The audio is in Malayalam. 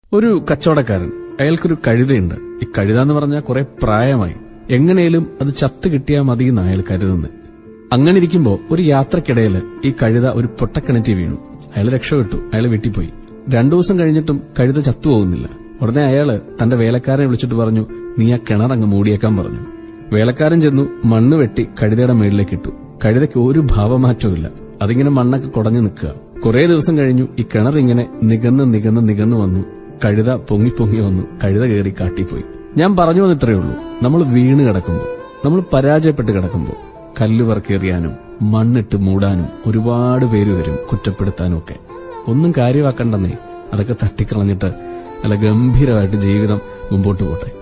ഒരു കച്ചവടക്കാരൻ അയാൾക്കൊരു കഴുതയുണ്ട് ഈ കഴുത എന്ന് പറഞ്ഞാൽ കുറെ പ്രായമായി എങ്ങനെയും അത് ചത്ത് കിട്ടിയാൽ മതി എന്ന് അയാൾ കരുതുന്നത് അങ്ങനെ ഇരിക്കുമ്പോ ഒരു യാത്രക്കിടയിൽ ഈ കഴുത ഒരു പൊട്ടക്കിണറ്റി വീണു അയാൾ രക്ഷപ്പെട്ടു അയാൾ വീട്ടിൽ പോയി രണ്ടു ദിവസം കഴിഞ്ഞിട്ടും കഴുത ചത്തുപോകുന്നില്ല ഉടനെ അയാള് തന്റെ വേലക്കാരനെ വിളിച്ചിട്ട് പറഞ്ഞു നീ ആ കിണർ അങ്ങ് മൂടിയേക്കാൻ പറഞ്ഞു വേലക്കാരൻ ചെന്നു മണ്ണ് വെട്ടി കഴുതയുടെ മേളിലേക്ക് ഇട്ടു കഴുതയ്ക്ക് ഒരു ഭാവമാറ്റവും ഇല്ല അതിങ്ങനെ മണ്ണൊക്കെ കുടഞ്ഞു നിൽക്കുക കുറെ ദിവസം കഴിഞ്ഞു ഈ കിണർ ഇങ്ങനെ നികന്ന് നികന്ന് നികന്നു വന്നു കഴുത പൊങ്ങി പൊങ്ങി വന്നു കഴുത കയറി കാട്ടിപ്പോയി ഞാൻ പറഞ്ഞു വന്ന് ഇത്രയേ ഉള്ളൂ നമ്മൾ വീണ് കിടക്കുമ്പോൾ നമ്മൾ പരാജയപ്പെട്ട് കിടക്കുമ്പോൾ കല്ല് പറക്കേറിയാനും മണ്ണിട്ട് മൂടാനും ഒരുപാട് പേര് വരും കുറ്റപ്പെടുത്താനും ഒക്കെ ഒന്നും കാര്യമാക്കണ്ടെന്നേ അതൊക്കെ തട്ടിക്കളഞ്ഞിട്ട് നല്ല ഗംഭീരമായിട്ട് ജീവിതം മുമ്പോട്ട് പോട്ടെ